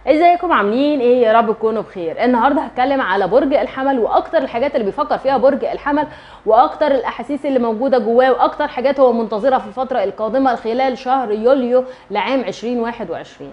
ازيكم عاملين ايه يا رب تكونوا بخير النهارده هتكلم على برج الحمل واكتر الحاجات اللي بيفكر فيها برج الحمل واكتر الاحاسيس اللي موجوده جواه واكتر حاجات هو منتظرها في الفتره القادمه خلال شهر يوليو لعام 2021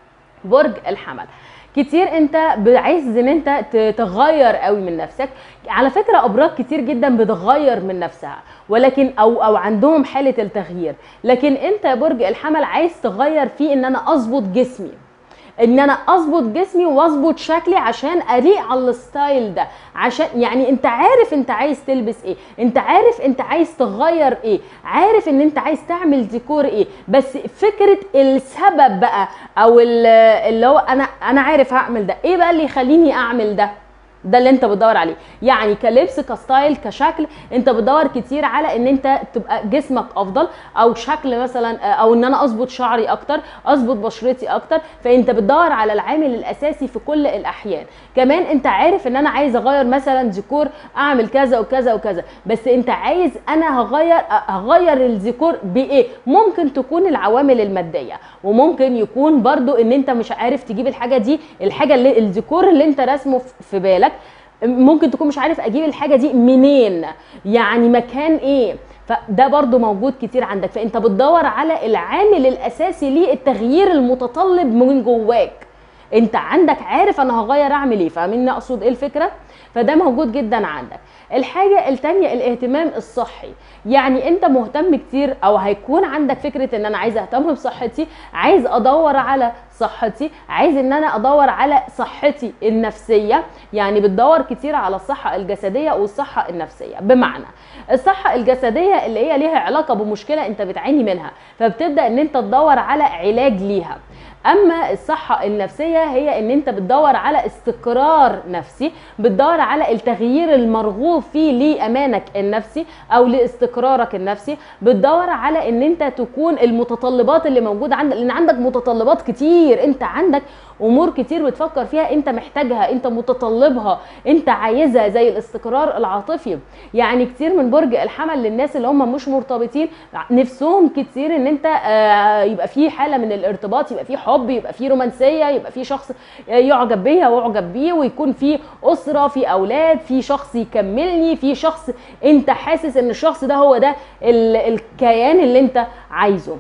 برج الحمل كتير انت عايز ان انت ت- تغير قوي من نفسك على فكره ابراج كتير جدا بتغير من نفسها ولكن او او عندهم حاله التغيير لكن انت يا برج الحمل عايز تغير في ان انا اظبط جسمي ان انا اظبط جسمي واظبط شكلي عشان اليق على الستايل ده عشان يعني انت عارف انت عايز تلبس ايه انت عارف انت عايز تغير ايه عارف ان انت عايز تعمل ديكور ايه بس فكره السبب بقى او ال- اللي هو انا انا عارف هعمل ده ايه بقى اللي يخليني اعمل ده ده اللي انت بتدور عليه يعني كلبس كستايل كشكل انت بتدور كتير على ان انت تبقى جسمك افضل او شكل مثلا او ان انا اظبط شعري اكتر اظبط بشرتي اكتر فانت بتدور على العامل الاساسي في كل الاحيان كمان انت عارف ان انا عايز اغير مثلا ديكور اعمل كذا وكذا وكذا بس انت عايز انا هغير هغير الديكور بايه ممكن تكون العوامل الماديه وممكن يكون برضو ان انت مش عارف تجيب الحاجه دي الحاجه اللي الديكور اللي انت راسمه في بالك ممكن تكون مش عارف اجيب الحاجه دي منين يعني مكان ايه فده برضو موجود كتير عندك فانت بتدور على العامل الاساسي للتغيير المتطلب من جواك انت عندك عارف انا هغير اعمل ايه فاهمين اقصد ايه الفكره فده موجود جدا عندك الحاجه التانية الاهتمام الصحي يعني انت مهتم كتير او هيكون عندك فكره ان انا عايز اهتم بصحتي عايز ادور على صحتي عايز ان انا ادور على صحتي النفسيه يعني بتدور كتير على الصحه الجسديه والصحه النفسيه بمعنى الصحه الجسديه اللي هي ليها علاقه بمشكله انت بتعاني منها فبتبدا ان انت تدور على علاج ليها اما الصحه النفسيه هي ان انت بتدور على استقرار نفسي بتدور على التغيير المرغوب فيه لامانك النفسي او لاستقرارك النفسي بتدور على ان انت تكون المتطلبات اللي موجوده عندك لان عندك متطلبات كتير انت عندك امور كتير بتفكر فيها انت محتاجها انت متطلبها انت عايزها زي الاستقرار العاطفي يعني كتير من برج الحمل للناس اللي هم مش مرتبطين نفسهم كتير ان انت آه، يبقى في حاله من الارتباط يبقى في حب يبقى في رومانسيه يبقى في شخص يعجب بيها واعجب بيه ويكون في اسره في اولاد في شخص يكملني في شخص انت حاسس ان الشخص ده هو ده ال- الكيان اللي انت عايزه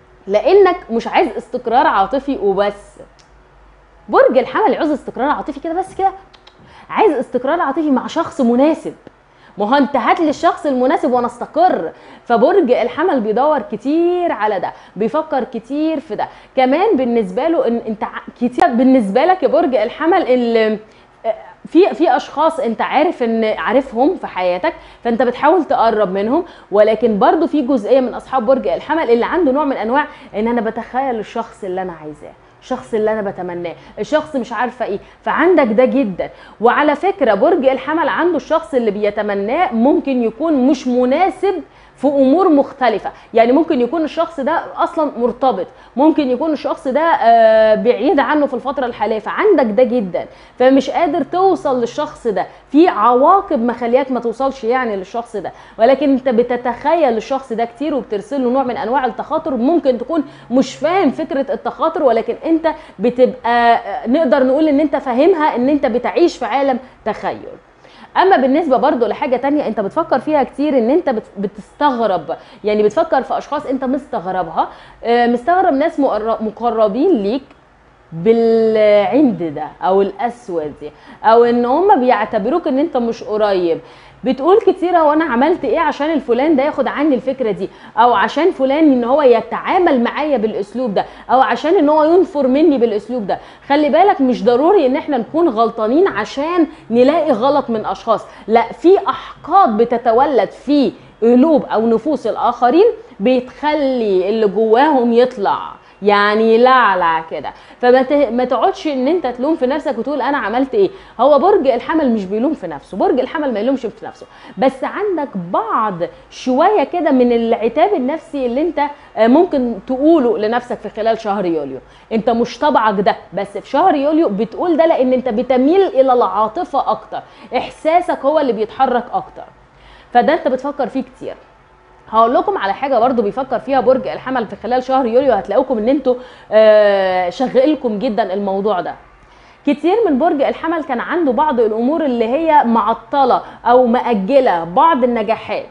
لانك مش عايز استقرار عاطفي وبس برج الحمل يعوز استقرار عاطفي كده بس كده عايز استقرار عاطفي مع شخص مناسب ما هو انت هات لي الشخص المناسب وانا استقر فبرج الحمل بيدور كتير على ده بيفكر كتير في ده كمان بالنسبه له ان انت ع- كتير بالنسبه لك يا برج الحمل اللي في في اشخاص انت عارف ان عارفهم في حياتك فانت بتحاول تقرب منهم ولكن برضو في جزئيه من اصحاب برج الحمل اللي عنده نوع من انواع ان انا بتخيل الشخص اللي انا عايزاه الشخص اللي انا بتمناه الشخص مش عارفه ايه فعندك ده جدا وعلى فكره برج الحمل عنده الشخص اللي بيتمناه ممكن يكون مش مناسب في امور مختلفه يعني ممكن يكون الشخص ده اصلا مرتبط ممكن يكون الشخص ده آه، بعيد عنه في الفتره الحاليه فعندك ده جدا فمش قادر توصل للشخص ده في عواقب مخلياك ما توصلش يعني للشخص ده ولكن انت بتتخيل الشخص ده كتير وبترسل له نوع من انواع التخاطر ممكن تكون مش فاهم فكره التخاطر ولكن انت بتبقى آه، نقدر نقول ان انت فاهمها ان انت بتعيش في عالم تخيل اما بالنسبه برضو لحاجه تانية انت بتفكر فيها كتير ان انت بت- بتستغرب يعني بتفكر في اشخاص انت مستغربها آه، مستغرب ناس مقر- مقربين ليك بالعند ده او الاسود او ان هم بيعتبروك ان انت مش قريب بتقول كتير هو انا عملت ايه عشان الفلان ده ياخد عني الفكره دي او عشان فلان ان هو يتعامل معايا بالاسلوب ده او عشان ان هو ينفر مني بالاسلوب ده خلي بالك مش ضروري ان احنا نكون غلطانين عشان نلاقي غلط من اشخاص لا في احقاد بتتولد في قلوب او نفوس الاخرين بتخلي اللي جواهم يطلع يعني يلعلع كده فما ت- ما تقعدش ان انت تلوم في نفسك وتقول انا عملت ايه هو برج الحمل مش بيلوم في نفسه برج الحمل ما يلومش في نفسه بس عندك بعض شويه كده من العتاب النفسي اللي انت آه، ممكن تقوله لنفسك في خلال شهر يوليو انت مش طبعك ده بس في شهر يوليو بتقول ده لان انت بتميل الى العاطفه اكتر احساسك هو اللي بيتحرك اكتر فده انت بتفكر فيه كتير هقول لكم على حاجه برضو بيفكر فيها برج الحمل في خلال شهر يوليو هتلاقوكم ان انتوا آه شغلكم جدا الموضوع ده كتير من برج الحمل كان عنده بعض الامور اللي هي معطله او مأجله بعض النجاحات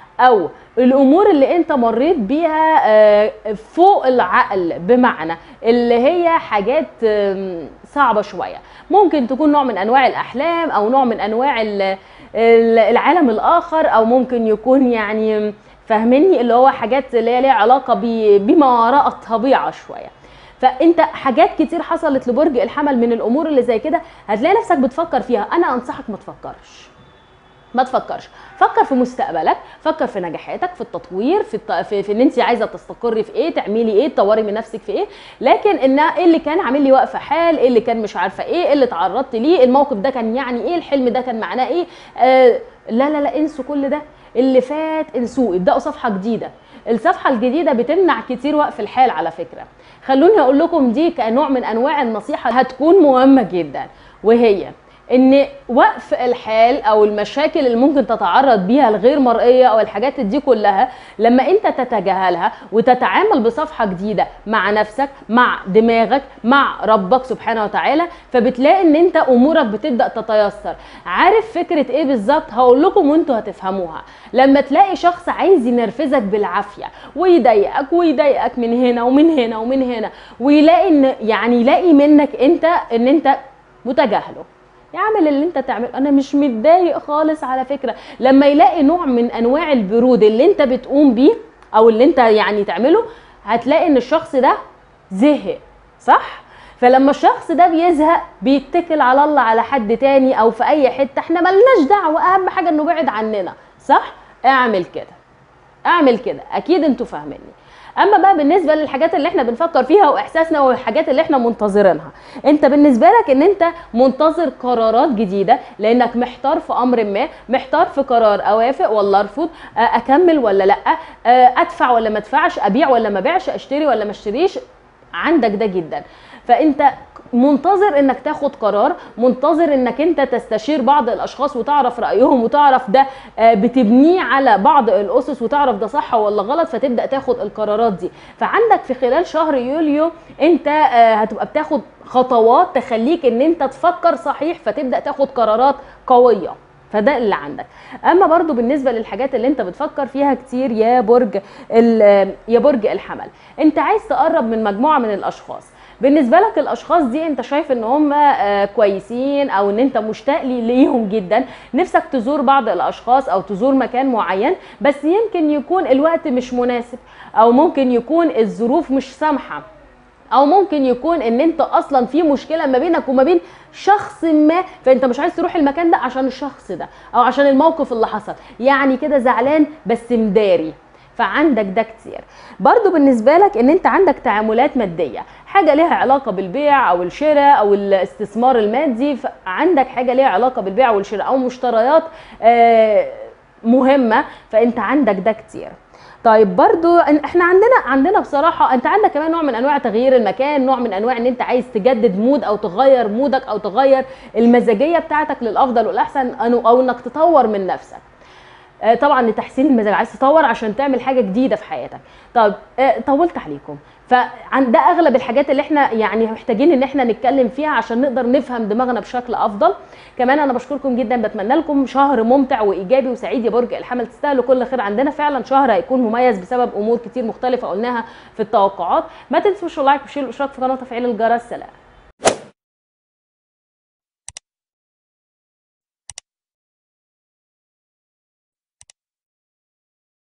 او الامور اللي انت مريت بيها آه، فوق العقل بمعنى اللي هي حاجات آم، صعبه شويه ممكن تكون نوع من انواع الاحلام او نوع من انواع ال- ال- العالم الاخر او ممكن يكون يعني فاهمني اللي هو حاجات اللي هي ليها علاقه ب- بما وراء الطبيعه شويه فانت حاجات كتير حصلت لبرج الحمل من الامور اللي زي كده هتلاقي نفسك بتفكر فيها انا انصحك ما تفكرش ما تفكرش فكر في مستقبلك فكر في نجاحاتك في التطوير في الت... في, في ان انت عايزه تستقري في ايه تعملي ايه تطوري من نفسك في ايه لكن ان ايه اللي كان عامل لي واقفه حال ايه اللي كان مش عارفه ايه ايه اللي تعرضت ليه الموقف ده كان يعني ايه الحلم ده كان معناه ايه آه لا لا لا انسوا كل ده اللي فات انسوه ابداوا صفحه جديده الصفحه الجديده بتمنع كتير وقف الحال على فكره خلوني اقول لكم دي كنوع من انواع النصيحه هتكون مهمه جدا وهي ان وقف الحال او المشاكل اللي ممكن تتعرض بيها الغير مرئيه او الحاجات دي كلها لما انت تتجاهلها وتتعامل بصفحه جديده مع نفسك مع دماغك مع ربك سبحانه وتعالى فبتلاقي ان انت امورك بتبدا تتيسر عارف فكره ايه بالظبط هقول لكم وانتوا هتفهموها لما تلاقي شخص عايز ينرفزك بالعافيه ويضايقك ويضايقك من هنا ومن هنا ومن هنا ويلاقي ان يعني يلاقي منك انت ان انت متجاهله يعمل اللي انت تعمله انا مش متضايق خالص على فكره لما يلاقي نوع من انواع البرود اللي انت بتقوم بيه او اللي انت يعني تعمله هتلاقي ان الشخص ده زهق صح فلما الشخص ده بيزهق بيتكل على الله على حد تاني او في اي حته احنا ملناش دعوه اهم حاجه انه بعد عننا صح اعمل كده اعمل كده اكيد انتوا فاهميني اما بقى بالنسبه للحاجات اللي احنا بنفكر فيها واحساسنا والحاجات اللي احنا منتظرينها انت بالنسبه لك ان انت منتظر قرارات جديده لانك محتار في امر ما محتار في قرار اوافق ولا ارفض آه، اكمل ولا لا آه، ادفع ولا ما ادفعش ابيع ولا ما ابيعش اشتري ولا ما اشتريش عندك ده جدا فانت منتظر انك تاخد قرار منتظر انك انت تستشير بعض الاشخاص وتعرف رايهم وتعرف ده آه، بتبنيه على بعض الاسس وتعرف ده صح ولا غلط فتبدا تاخد القرارات دي فعندك في خلال شهر يوليو انت آه، هتبقى بتاخد خطوات تخليك ان انت تفكر صحيح فتبدا تاخد قرارات قويه فده اللي عندك اما برضو بالنسبه للحاجات اللي انت بتفكر فيها كتير يا برج ال- يا برج الحمل انت عايز تقرب من مجموعه من الاشخاص بالنسبه لك الاشخاص دي انت شايف ان هم آه، كويسين او ان انت مشتاق لي- ليهم جدا نفسك تزور بعض الاشخاص او تزور مكان معين بس يمكن يكون الوقت مش مناسب او ممكن يكون الظروف مش سامحه او ممكن يكون ان انت اصلا في مشكله ما بينك وما بين شخص ما فانت مش عايز تروح المكان ده عشان الشخص ده او عشان الموقف اللي حصل يعني كده زعلان بس مداري فعندك ده كتير برضو بالنسبة لك ان انت عندك تعاملات مادية حاجة ليها علاقة بالبيع او الشراء او الاستثمار المادي عندك حاجة ليها علاقة بالبيع والشراء او مشتريات آه، مهمة فانت عندك ده كتير طيب برضو إن- احنا عندنا عندنا بصراحه انت عندك كمان نوع من انواع تغيير المكان نوع من انواع ان انت عايز تجدد مود او تغير مودك او تغير المزاجيه بتاعتك للافضل والاحسن أو- او انك تطور من نفسك آه، طبعا لتحسين المزاج عايز تطور عشان تعمل حاجه جديده في حياتك طب آه، طولت عليكم فعن ده اغلب الحاجات اللي احنا يعني محتاجين ان احنا نتكلم فيها عشان نقدر نفهم دماغنا بشكل افضل كمان انا بشكركم جدا بتمنى لكم شهر ممتع وايجابي وسعيد يا برج الحمل تستاهلوا كل خير عندنا فعلا شهر هيكون مميز بسبب امور كتير مختلفه قلناها في التوقعات ما تنسوش اللايك والشير والاشتراك في قناه تفعيل الجرس سلام